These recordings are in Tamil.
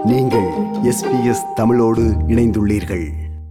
நீங்கள் எஸ்பிஎஸ் தமிழோடு இணைந்துள்ளீர்கள்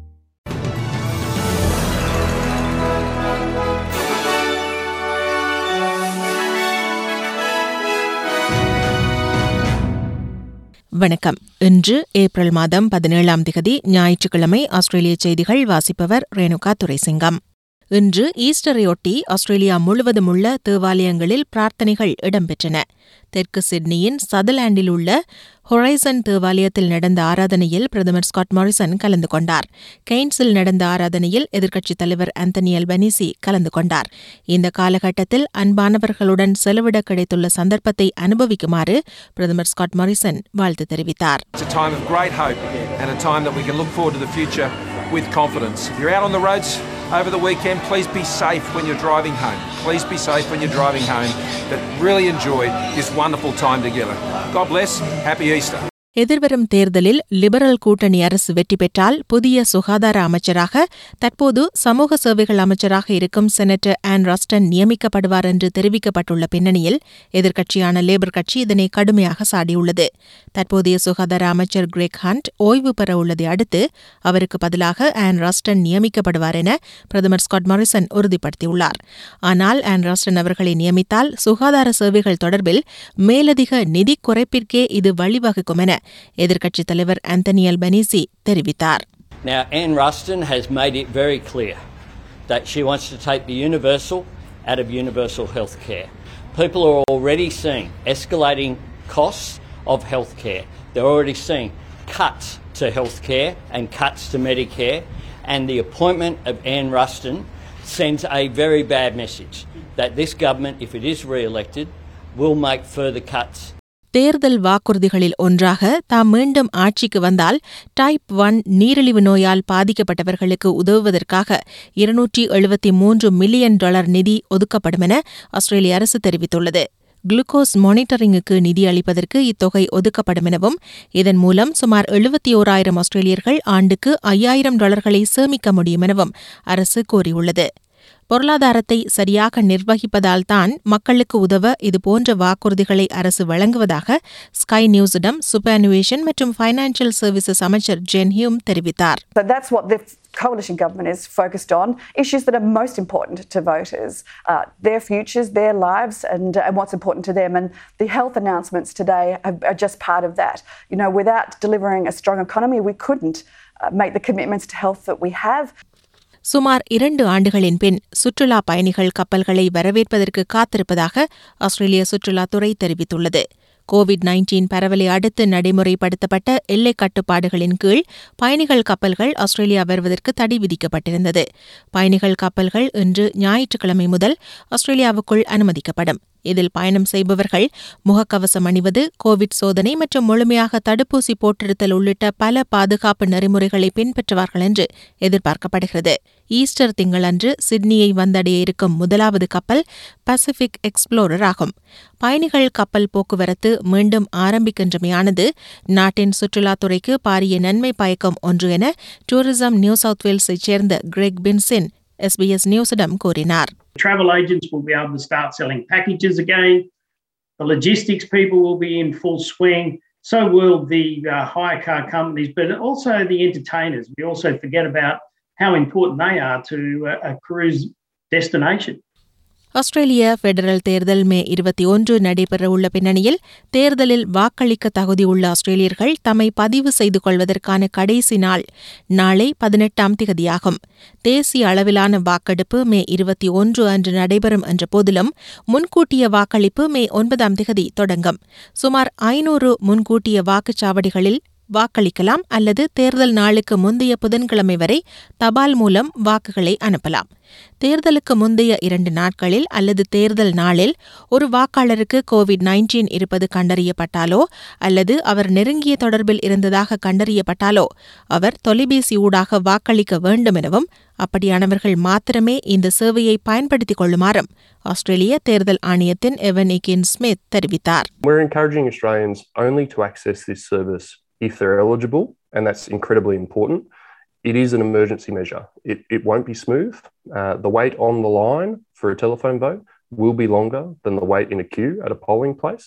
வணக்கம் இன்று ஏப்ரல் மாதம் பதினேழாம் திகதி ஞாயிற்றுக்கிழமை ஆஸ்திரேலிய செய்திகள் வாசிப்பவர் ரேணுகா துரைசிங்கம் இன்று ஈஸ்டரையொட்டி ஆஸ்திரேலியா முழுவதும் உள்ள தேவாலயங்களில் பிரார்த்தனைகள் இடம்பெற்றன தெற்கு சிட்னியின் சதர்லாண்டில் உள்ள ஹொரைசன் தேவாலயத்தில் நடந்த ஆராதனையில் பிரதமர் ஸ்காட் மாரிசன் கலந்து கொண்டார் கெய்ன்ஸில் நடந்த ஆராதனையில் எதிர்க்கட்சித் தலைவர் ஆந்தனி அல்பனிசி கலந்து கொண்டார் இந்த காலகட்டத்தில் அன்பானவர்களுடன் செலவிட கிடைத்துள்ள சந்தர்ப்பத்தை அனுபவிக்குமாறு பிரதமர் ஸ்காட் மாரிசன் வாழ்த்து தெரிவித்தார் It's a time of great hope and a time that we can look forward to the future with confidence. If you're out on the roads over the weekend, please be safe when you're driving home. Please be safe when you're driving home. But really enjoy this wonderful time together. God bless. Happy Easter. எதிர்வரும் தேர்தலில் லிபரல் கூட்டணி அரசு வெற்றி பெற்றால் புதிய சுகாதார அமைச்சராக தற்போது சமூக சேவைகள் அமைச்சராக இருக்கும் செனட்டர் ஆன் ராஸ்டன் நியமிக்கப்படுவார் என்று தெரிவிக்கப்பட்டுள்ள பின்னணியில் எதிர்க்கட்சியான லேபர் கட்சி இதனை கடுமையாக சாடியுள்ளது தற்போதைய சுகாதார அமைச்சர் கிரெக் ஹண்ட் ஓய்வு பெற உள்ளதை அடுத்து அவருக்கு பதிலாக ஆன் ராஸ்டன் நியமிக்கப்படுவார் என பிரதமர் ஸ்காட் மாரிசன் உறுதிப்படுத்தியுள்ளார் ஆனால் ஆன் ராஸ்டன் அவர்களை நியமித்தால் சுகாதார சேவைகள் தொடர்பில் மேலதிக நிதி குறைப்பிற்கே இது வழிவகுக்கும் என எதிர்க்கட்சித் தலைவர் ஆந்தனி அல்பனீசி தெரிவித்தார் Now, Anne Ruston has made it very clear that she wants to take the universal out of universal health care. People are already seeing escalating costs of health care. They're already seeing cuts to health care and cuts to Medicare. And the appointment of Anne Ruston sends a very bad message that this government, if it is re elected, will make further cuts தேர்தல் வாக்குறுதிகளில் ஒன்றாக தாம் மீண்டும் ஆட்சிக்கு வந்தால் டைப் ஒன் நீரிழிவு நோயால் பாதிக்கப்பட்டவர்களுக்கு உதவுவதற்காக இருநூற்றி எழுபத்தி மூன்று மில்லியன் டாலர் நிதி ஒதுக்கப்படும் என ஆஸ்திரேலிய அரசு தெரிவித்துள்ளது குளுக்கோஸ் மானிட்டரிங்குக்கு நிதி அளிப்பதற்கு இத்தொகை ஒதுக்கப்படும் எனவும் இதன் மூலம் சுமார் எழுபத்தி ஓராயிரம் ஆஸ்திரேலியர்கள் ஆண்டுக்கு ஐயாயிரம் டாலர்களை சேமிக்க முடியும் எனவும் அரசு கூறியுள்ளது பொருளாதாரத்தை சரியாக நிர்வகிப்பதால் தான் மக்களுக்கு உதவ இதுபோன்ற வாக்குறுதிகளை அரசு வழங்குவதாக ஸ்கை நியூஸிடம் சுப்பனுவேஷன் மற்றும் ஃபைனான்சியல் சர்வீசஸ் அமைச்சர் ஜென் ஹியூம் தெரிவித்தார் So that's what the coalition government is focused on issues that are most important to voters, uh, their futures, their lives, and, and what's important to them. And the health announcements today are, are just part of that. You know, without delivering a strong economy, we couldn't uh, make the commitments to health that we have. சுமார் இரண்டு ஆண்டுகளின் பின் சுற்றுலா பயணிகள் கப்பல்களை வரவேற்பதற்கு காத்திருப்பதாக ஆஸ்திரேலிய சுற்றுலாத்துறை தெரிவித்துள்ளது கோவிட் நைன்டீன் பரவலை அடுத்து நடைமுறைப்படுத்தப்பட்ட எல்லை கட்டுப்பாடுகளின் கீழ் பயணிகள் கப்பல்கள் ஆஸ்திரேலியா வருவதற்கு தடை விதிக்கப்பட்டிருந்தது பயணிகள் கப்பல்கள் இன்று ஞாயிற்றுக்கிழமை முதல் ஆஸ்திரேலியாவுக்குள் அனுமதிக்கப்படும் இதில் பயணம் செய்பவர்கள் முகக்கவசம் அணிவது கோவிட் சோதனை மற்றும் முழுமையாக தடுப்பூசி போட்டிருத்தல் உள்ளிட்ட பல பாதுகாப்பு நெறிமுறைகளை பின்பற்றுவார்கள் என்று எதிர்பார்க்கப்படுகிறது ஈஸ்டர் திங்களன்று சிட்னியை வந்தடைய இருக்கும் முதலாவது கப்பல் பசிபிக் எக்ஸ்ப்ளோரர் ஆகும் பயணிகள் கப்பல் போக்குவரத்து மீண்டும் ஆரம்பிக்கின்றமையானது நாட்டின் சுற்றுலாத்துறைக்கு பாரிய நன்மை பயக்கும் ஒன்று என டூரிசம் நியூ சவுத் வேல்ஸைச் சேர்ந்த கிரெக் பின்சின் எஸ்பிஎஸ் நியூஸிடம் கூறினார் Travel agents will be able to start selling packages again. The logistics people will be in full swing. So will the uh, hire car companies, but also the entertainers. We also forget about how important they are to uh, a cruise destination. ஆஸ்திரேலிய பெடரல் தேர்தல் மே இருபத்தி ஒன்று நடைபெறவுள்ள பின்னணியில் தேர்தலில் வாக்களிக்க தகுதியுள்ள ஆஸ்திரேலியர்கள் தம்மை பதிவு செய்து கொள்வதற்கான கடைசி நாள் நாளை பதினெட்டாம் திகதியாகும் தேசிய அளவிலான வாக்கெடுப்பு மே இருபத்தி ஒன்று அன்று நடைபெறும் என்ற போதிலும் முன்கூட்டிய வாக்களிப்பு மே ஒன்பதாம் திகதி தொடங்கும் சுமார் ஐநூறு முன்கூட்டிய வாக்குச்சாவடிகளில் வாக்களிக்கலாம் அல்லது தேர்தல் நாளுக்கு முந்தைய புதன்கிழமை வரை தபால் மூலம் வாக்குகளை அனுப்பலாம் தேர்தலுக்கு முந்தைய இரண்டு நாட்களில் அல்லது தேர்தல் நாளில் ஒரு வாக்காளருக்கு கோவிட் நைன்டீன் இருப்பது கண்டறியப்பட்டாலோ அல்லது அவர் நெருங்கிய தொடர்பில் இருந்ததாக கண்டறியப்பட்டாலோ அவர் தொலைபேசி ஊடாக வாக்களிக்க வேண்டும் எனவும் அப்படியானவர்கள் மாத்திரமே இந்த சேவையை பயன்படுத்திக் கொள்ளுமாறும் ஆஸ்திரேலிய தேர்தல் ஆணையத்தின் எவன் இகின் ஸ்மித் தெரிவித்தார் We're encouraging Australians only to access this service if they're eligible, and that's incredibly important. It is an emergency measure. It, it won't be smooth. Uh, the wait on the line for a telephone vote will be longer than the wait in a queue at a polling place.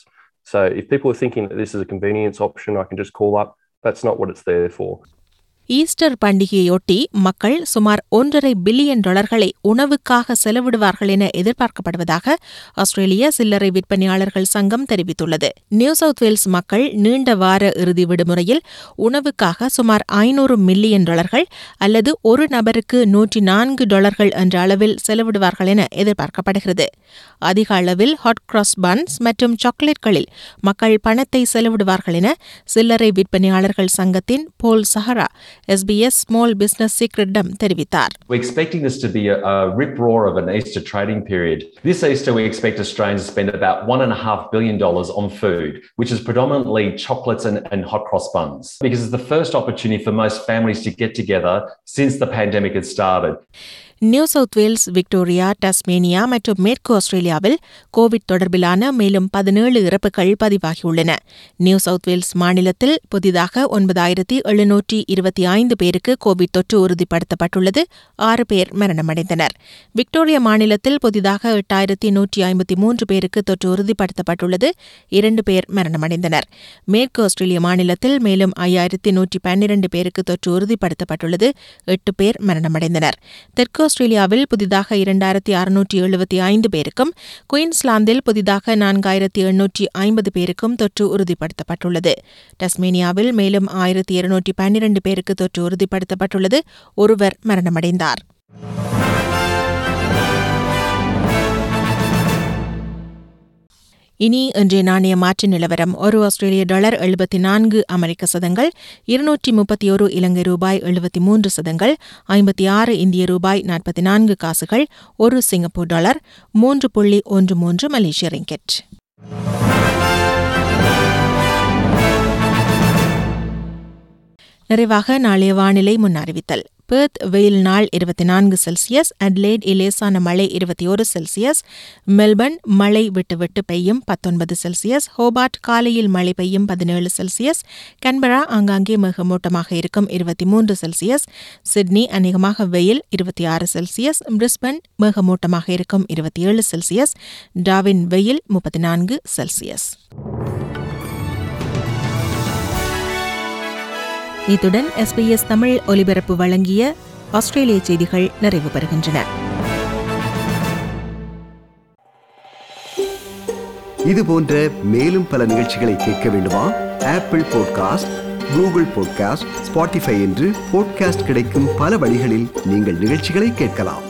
So if people are thinking that this is a convenience option, I can just call up, that's not what it's there for. Easter பண்டிகையொட்டி மக்கள் சுமார் ஒன்றரை பில்லியன் டாலர்களை உணவுக்காக செலவிடுவார்கள் என எதிர்பார்க்கப்படுவதாக ஆஸ்திரேலிய சில்லறை விற்பனையாளர்கள் சங்கம் தெரிவித்துள்ளது நியூ சவுத் வேல்ஸ் மக்கள் நீண்ட வார இறுதி விடுமுறையில் உணவுக்காக சுமார் ஐநூறு மில்லியன் டாலர்கள் அல்லது ஒரு நபருக்கு நூற்றி நான்கு டாலர்கள் என்ற அளவில் செலவிடுவார்கள் என எதிர்பார்க்கப்படுகிறது அதிக அளவில் ஹாட் கிராஸ் பன்ஸ் மற்றும் சாக்லேட்களில் மக்கள் பணத்தை செலவிடுவார்கள் என சில்லறை விற்பனையாளர்கள் சங்கத்தின் Paul Zahra SBS small business சீக்ரெட்டிடம் தெரிவித்தார் We're expecting this to be a, a rip roar of an Easter trading period. This Easter, we expect Australians to spend about $1.5 billion on food, which is predominantly chocolates and, and hot cross buns, because it's the first opportunity for most families to get together since the pandemic had started. New South Wales Victoria Tasmania மற்றும் மேற்கு ஆஸ்திரேலியாவில் கோவிட் தொடர்பிலான மேலும் பதினேழு இறப்புகள் பதிவாகியுள்ளன நியூ சவுத் வேல்ஸ் மாநிலத்தில் புதிதாக ஒன்பதாயிரத்தி எழுநூற்றி இருபத்தி ஐந்து பேருக்கு கோவிட் தொற்று உறுதிப்படுத்தப்பட்டுள்ளது ஆறு பேர் மரணமடைந்தனர் விக்டோரியா மாநிலத்தில் புதிதாக எட்டாயிரத்தி நூற்றி ஐம்பத்தி மூன்று பேருக்கு தொற்று உறுதிப்படுத்தப்பட்டுள்ளது இரண்டு பேர் மரணமடைந்தனர் மேற்கு ஆஸ்திரேலிய மாநிலத்தில் மேலும் ஐயாயிரத்தி நூற்றி பன்னிரண்டு பேருக்கு தொற்று உறுதிப்படுத்தப்பட்டுள்ளது எட்டு பேர் மரணமடைந்தனர் தெற்கு ஆஸ்திரேலியாவில் புதிதாக இரண்டாயிரத்தி அறுநூற்றி எழுபத்தி ஐந்து பேருக்கும் குயின்ஸ்லாந்தில் புதிதாக நான்காயிரத்தி எண்ணூற்றி ஐம்பது பேருக்கும் தொற்று உறுதிப்படுத்தப்பட்டுள்ளது டஸ்மேனியாவில் மேலும் ஆயிரத்தி இருநூற்றி பன்னிரண்டு பேருக்கு தொற்று உறுதிப்படுத்தப்பட்டுள்ளது ஒருவர் மரணமடைந்தார் இனி இன்றைய நாணய மாற்று நிலவரம் ஒரு ஆஸ்திரேலிய டாலர் எழுபத்தி நான்கு அமெரிக்க சதங்கள் இருநூற்றி முப்பத்தி ஒரு இலங்கை ரூபாய் எழுபத்தி மூன்று சதங்கள் ஐம்பத்தி ஆறு இந்திய ரூபாய் நாற்பத்தி நான்கு காசுகள் ஒரு சிங்கப்பூர் டாலர் மூன்று புள்ளி ஒன்று மூன்று மலேசிய ரிங்கெட் நிறைவாக நாளைய வானிலை முன் அறிவித்தல் பெர்த் வெயில் நாள் இருபத்தி நான்கு செல்சியஸ் அட்லேட் இலேசான மழை இருபத்தி ஒரு செல்சியஸ் மெல்பர்ன் மழை விட்டு விட்டு பெய்யும் பத்தொன்பது செல்சியஸ் ஹோபார்ட் காலையில் மழை பெய்யும் பதினேழு செல்சியஸ் கன்பரா ஆங்காங்கே மேகமூட்டமாக இருக்கும் இருபத்தி மூன்று செல்சியஸ் சிட்னி அநேகமாக வெயில் இருபத்தி ஆறு செல்சியஸ் பிரிஸ்பன் மேகமூட்டமாக இருக்கும் இருபத்தி ஏழு செல்சியஸ் டாவின் வெயில் முப்பத்தி நான்கு செல்சியஸ் இத்துடன் எஸ்பிஎஸ் தமிழ் ஒலிபரப்பு வழங்கிய ஆஸ்திரேலிய செய்திகள் நிறைவு பெறுகின்றன இது போன்ற மேலும் பல நிகழ்ச்சிகளை கேட்க வேண்டுமா Apple podcast Google podcast Spotify என்று பாட்காஸ்ட் கிடைக்கும் பல வழிகளில் நீங்கள் நிகழ்ச்சிகளை கேட்கலாம்